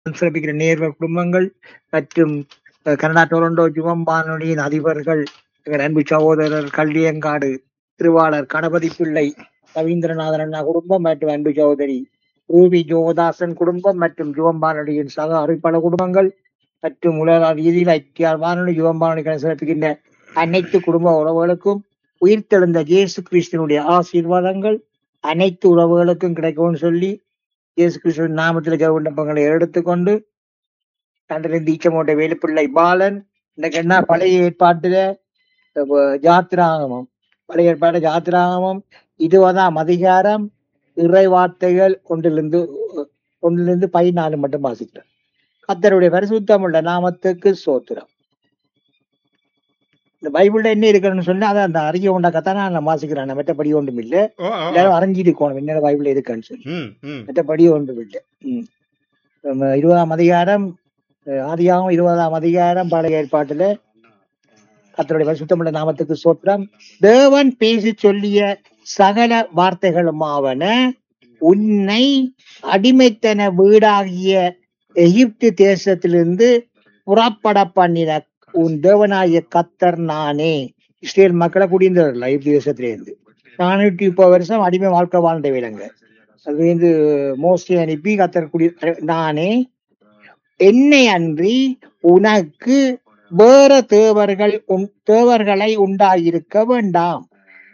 சிறப்பிக்கிற நேர்கள் குடும்பங்கள் மற்றும் அஹ், கனடா டொரண்டோ ஜுவம் வானொலியின் அதிபர்கள் எங்கள் அன்பு சகோதரர் கல்வியங்காடு திருவாளர் கணபதி பிள்ளை ரவீந்திரநாதன் அண்ணா குடும்பம் மற்றும் அன்பு சகோதரி ரூபி ஜோதாசன் குடும்பம் மற்றும் ஜுவம் வானொலியின் சக அறிவிப்பாளர் குடும்பங்கள் மற்றும் உலக ரீதியில் ஐக்கியார் வானொலி ஜுவம் வானொலி சிறப்பிக்கின்ற அனைத்து குடும்ப உறவுகளுக்கும் உயிர்த்தெழுந்த இயேசு கிறிஸ்துவனுடைய ஆசீர்வாதங்கள் அனைத்து உறவுகளுக்கும் கிடைக்கும்னு சொல்லி இயேசு கிறிஸ்துவின் நாமத்தில் ஜெப விண்ணப்பங்களை எடுத்துக்கொண்டு தண்டிலிருந்து ஈச்சமோட்டை வேலுப்பிள்ளை பாலன் இன்னைக்கு என்ன பழைய ஏற்பாட்டுல அஹ், ஜாத்திராகமம் பழைய ஏற்பாடு ஜாத்திராகமம் இருபதாம் அதிகாரம் இறை வார்த்தைகள் ஒன்றிலிருந்து ஒன்றிலிருந்து பதினாலு மட்டும் வாசிக்கிறேன் கத்தருடைய பரிசுத்தமுள்ள நாமத்துக்கு சோத்திரம் இந்த பைபிள்ல என்ன இருக்குன்னு சொன்னா அதை அந்த அறிய உண்டாக்கத்தான் நான் வாசிக்கிறேன் நான் மற்றபடி ஒன்றும் இல்லை ஓ ஓ, ஓ. எல்லாரும் அறிஞ்சிருக்கணும் என்ன பைபிள் இருக்குன்னு சொல்லி ம் ம் மற்றபடி ஒன்றும் இல்லை ம். நம்ம இருபதாம் அதிகாரம் அஹ், ஆதியாகமம் இருபதாம் அதிகாரம் பழைய ஏற்பாட்டுல கர்த்தருடைய பரிசுத்தமுள்ள நாமத்துக்கு சோத்திரம் தேவன் பேசி சொல்லிய சகல வார்த்தைகளுமாவன உன்னை அடிமைத்தன வீடாகிய எகிப்து தேசத்திலிருந்து புறப்பட பண்ணின உன் தேவனாகிய கத்தர் நானே இஸ்ரேல் மக்களை குடியிருந்தவர்கள் எகிப்து தேசத்திலிருந்து நானூற்றி முப்பது வருஷம் அடிமை வாழ்க்கை வாழ்ந்த விலங்கு அது வந்து மோஸ்ட்லி அனுப்பி கத்தர் குடி நானே என்னை அன்றி உனக்கு வேற தேவர்கள் உன் தேவர்களை உண்டாயிருக்க வேண்டாம்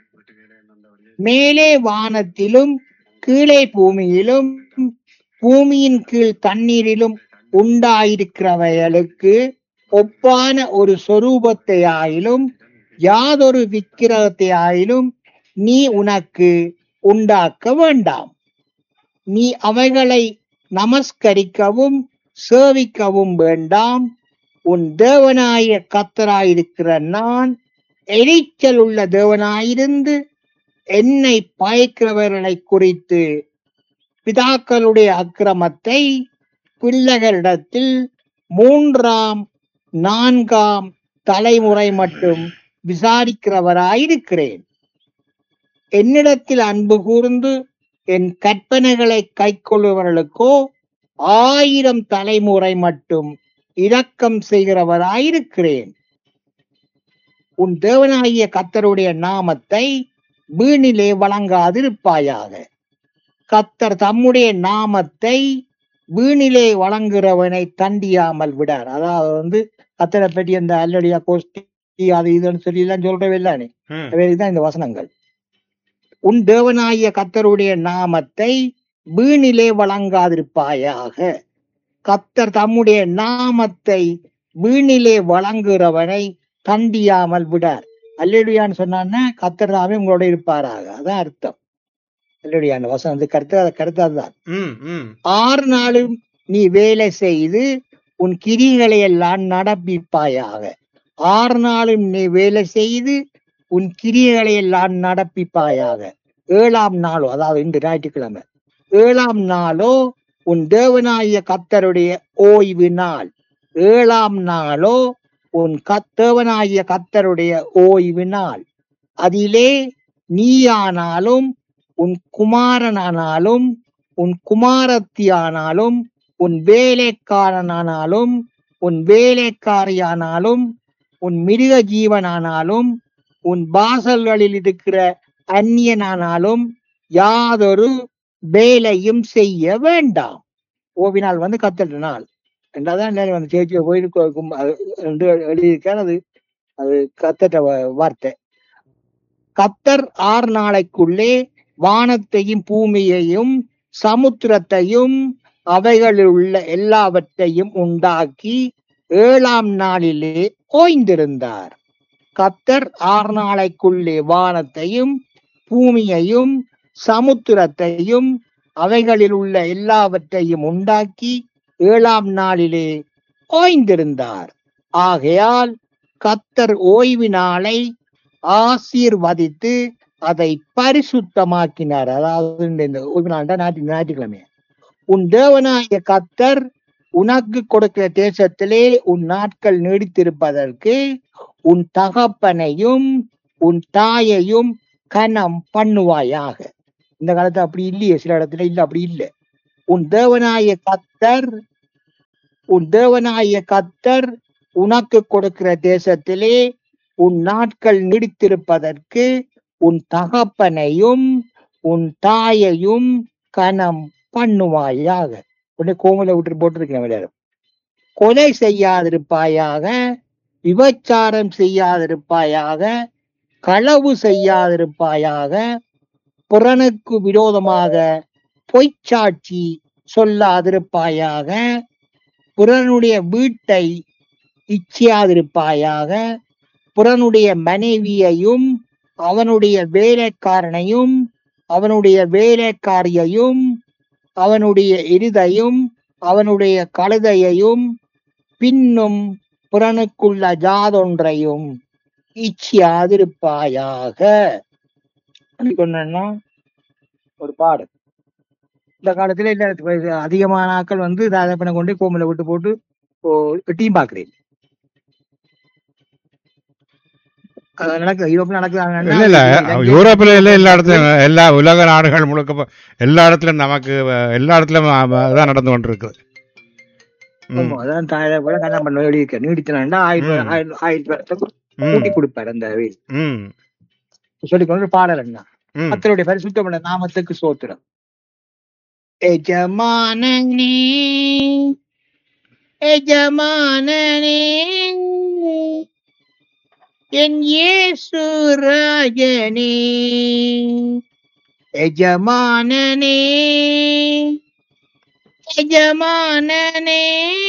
மேலே வானத்திலும் கீழே பூமியிலும் பூமியின் கீழ் தண்ணீரிலும் உண்டாயிருக்கிறவைகளுக்கு ஒப்பான ஒரு சொரூபத்தை ஆயிலும் யாதொரு விக்கிரகத்தை ஆயிலும் நீ உனக்கு உண்டாக்க வேண்டாம் நீ அவைகளை நமஸ்கரிக்கவும் சேவிக்கவும் வேண்டாம் உன் தேவனாய கத்தராயிருக்கிற நான் எரிச்சல் உள்ள தேவனாயிருந்து என்னை பயக்கிறவர்களை குறித்து பிதாக்களுடைய அக்கிரமத்தை பிள்ளைகளிடத்தில் மூன்றாம் நான்காம் தலைமுறை மட்டும் விசாரிக்கிறவராயிருக்கிறேன் என்னிடத்தில் அன்பு கூர்ந்து என் கற்பனைகளை கைக்கொள்ளுவர்களுக்கோ ஆயிரம் தலைமுறை மட்டும் இரக்கம் செய்கிறவராயிருக்கிறேன் உன் தேவனாகிய கத்தருடைய நாமத்தை வீணிலே வழங்காதிருப்பாயாக கத்தர் தம்முடைய நாமத்தை வீணிலே வழங்குகிறவனை தண்டியாமல் விடார் அதாவது வந்து கத்தரை பற்றி அந்த அல்லடியா கோஷ்டி அது இதுன்னு சொல்லி எல்லாம் சொல்றவே இல்லானே ம் தான் இந்த வசனங்கள் உன் தேவனாகிய கத்தருடைய நாமத்தை வீணிலே வழங்காதிருப்பாயாக கத்தர் தம்முடைய நாமத்தை வீணிலே வழங்குகிறவனை தண்டியாமல் விடார் அல்லேலுயான்னு சொன்னான்னா கத்தர் தாமே உங்களோட இருப்பாராக அதான் அர்த்தம் அல்லேலுயான வசனம் கருத்து கருத்து அதுதான் ம் ம் ஆறு நாளும் நீ வேலை செய்து உன் கிரிகளை எல்லாம் நடப்பிப்பாயாக ஆறு நாளும் நீ வேலை செய்து உன் கிரிகளை எல்லாம் நடப்பிப்பாயாக ஏழாம் நாளோ அதாவது இன்று ஞாயிற்றுக்கிழமை ஏழாம் நாளோ உன் தேவனாகிய கத்தருடைய ஓய்வு நாள் ஏழாம் நாளோ உன் கத் தேவனாகிய கத்தருடைய ஓய்வு நாள் அதிலே நீயானாலும் உன் குமாரனானாலும் உன் குமாரத்தியானாலும் உன் வேலைக்காரனானாலும் உன் வேலைக்காரியானாலும் உன் மிருக ஜீவனானாலும் உன் வாசல்களில் இருக்கிற அந்நியனானாலும் யாதொரு வேலையும் செய்ய வேண்டாம் ஓவினால் வந்து கத்தல் நாள் என்றாதான் எல்லாரும் வந்து சேர்ச்சியை போயிருக்கும் என்று எழுதியிருக்கார் அது அது கத்தட்ட வ- வார்த்தை கத்தர் ஆறு நாளைக்குள்ளே வானத்தையும் பூமியையும் சமுத்திரத்தையும் அவைகளில் உள்ள எல்லாவற்றையும் உண்டாக்கி ஏழாம் நாளிலே ஓய்ந்திருந்தார் கத்தர் ஆறு நாளைக்குள்ளே வானத்தையும் பூமியையும் சமுத்திரத்தையும் அவைகளில் உள்ள எல்லாவற்றையும் உண்டாக்கி ஏழாம் நாளிலே ஓய்ந்திருந்தார் ஆகையால் கத்தர் ஓய்வு நாளை ஆசீர்வதித்து அதை பரிசுத்தமாக்கினார் அதாவது இந்த இந்த ஓய்வு நாள் தான் ஞாயிற்று ஞாயிற்றுக்கிழமை உன் தேவனாய கத்தர் உனக்கு கொடுக்கிற தேசத்திலே உன் நாட்கள் நீடித்திருப்பதற்கு உன் தகப்பனையும் உன் தாயையும் கனம் பண்ணுவாயாக இந்த காலத்துல அப்படி இல்லையே சில இடத்துல இல்ல அப்படி இல்லை உன் தேவனாய கத்தர் உன் தேவனாய கத்தர் உனக்கு கொடுக்கிற தேசத்திலே உன் நாட்கள் நீடித்திருப்பதற்கு உன் தகப்பனையும் உன் தாயையும் கனம் பண்ணுவாயாக உடனே கோமலை விட்டு போட்டிருக்கேன் விளையாடும் கொலை செய்யாதிருப்பாயாக விபச்சாரம் செய்யாதிருப்பாயாக களவு செய்யாதிருப்பாயாக புறனுக்கு விரோதமாக பொய்ச்சாட்சி சொல்லாதிருப்பாயாக புறனுடைய வீட்டை இச்சியாதிருப்பாயாக புறனுடைய மனைவியையும் அவனுடைய வேலைக்காரனையும் அவனுடைய வேலைக்காரியையும் அவனுடைய எருதையும் அவனுடைய கழுதையையும் பின்னும் புறனுக்குள்ள ஜாதொன்றையும் இச்சியாதிருப்பாயாக சொன்னா ஒரு பாடு இந்த காலத்துல இல்ல இப்ப அதிகமான ஆட்கள் வந்து தாதப்பனை கொண்டு கோமில விட்டு போட்டு டீம் பாக்குறேன் அது நடக்குது யூரோப்ல நடக்குது இல்ல இல்ல யூரோப்பில் இல்லை எல்லா இடத்துலயும் எல்லா உலக நாடுகள் முழுக்க போ- எல்லா இடத்துலயும் நமக்கு அஹ், எல்லா இடத்துலயும் அஹ், அதான் நடந்து கொண்டிருக்குது ம், ஆமா, அதான் தாயில கூட கல்யாணம் பண்ண வேண்டி இருக்க நீடித்தனா ஆயிரத்தி ம். ஆயிரம் ஆயிரத்தி வருஷத்துக்கு ம், கூட்டி கொடுப்பாரு அந்த வீடு ம், சொல்லிக் கொண்டு பாடல் என்ன ம். கத்தருடைய பரிசுத்தமுள்ள நாமத்துக்கு சோத்திரம் எஜமானனே எஜமானனே என் இயேசு ராஜனே எஜமானனே எஜமானனே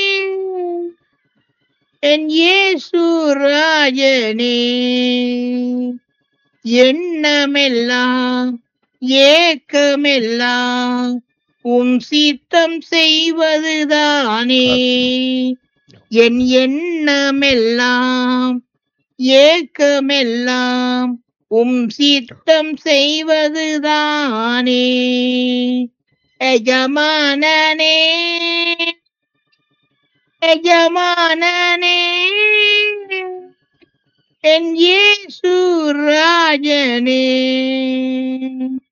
என் இயேசு ராஜனே எண்ணமெல்லாம் ஏக்கமெல்லாம் உம் சித்தம் செய்வதுதானே என் எண்ணமெல்லாம் ஏக்கமெல்லாம் உம் சித்தம் செய்வதுதானே எஜமானனே எஜமானனே என் இயேசு ராஜனே